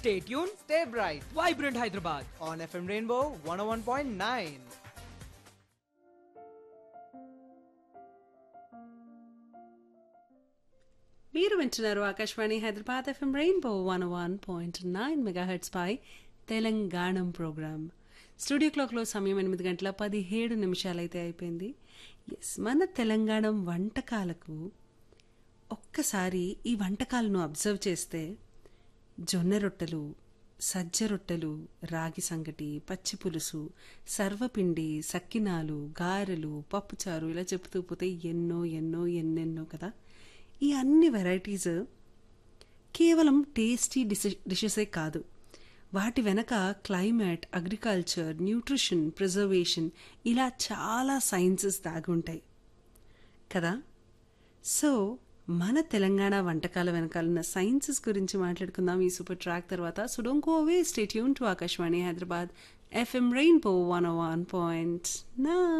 Stay tuned. Stay bright Vibrant Hyderabad. on FM Rainbow 101.9. మీరు వింటున్నారు Akashvani Hyderabad FM rainbow one one point nine megahertz పై తెలంగాణం program studio క్లాక్లో సమయం ఎనిమిది గంటల పదిహేడు నిమిషాలైతే అయిపోయింది ఎస్ మన తెలంగాణ వంటకాలకు ఒక్కసారి ఈ వంటకాలను అబ్జర్వ్ చేస్తే జొన్న రొట్టెలు సజ్జ రొట్టెలు రాగి సంగటి పచ్చి పులుసు సర్వపిండి సక్కినాలు గారెలు పప్పుచారు ఇలా చెప్తూ పోతే ఎన్నో ఎన్నో ఎన్నెన్నో కదా ఈ అన్ని వెరైటీస్ కేవలం టేస్టీ డిష్ డిషెసే కాదు వాటి వెనక క్లైమేట్ అగ్రికల్చర్ న్యూట్రిషన్ ప్రిజర్వేషన్ ఇలా చాలా సైన్సెస్ దాగుంటాయి కదా సో మన తెలంగాణ వంటకాల వెనకాలన్న సైన్సెస్ గురించి మాట్లాడుకుందాం ఈ సూపర్ ట్రాక్ తర్వాత so don't go away stay యూన్ to Akashvani Hyderabad FM rainbow one one point నా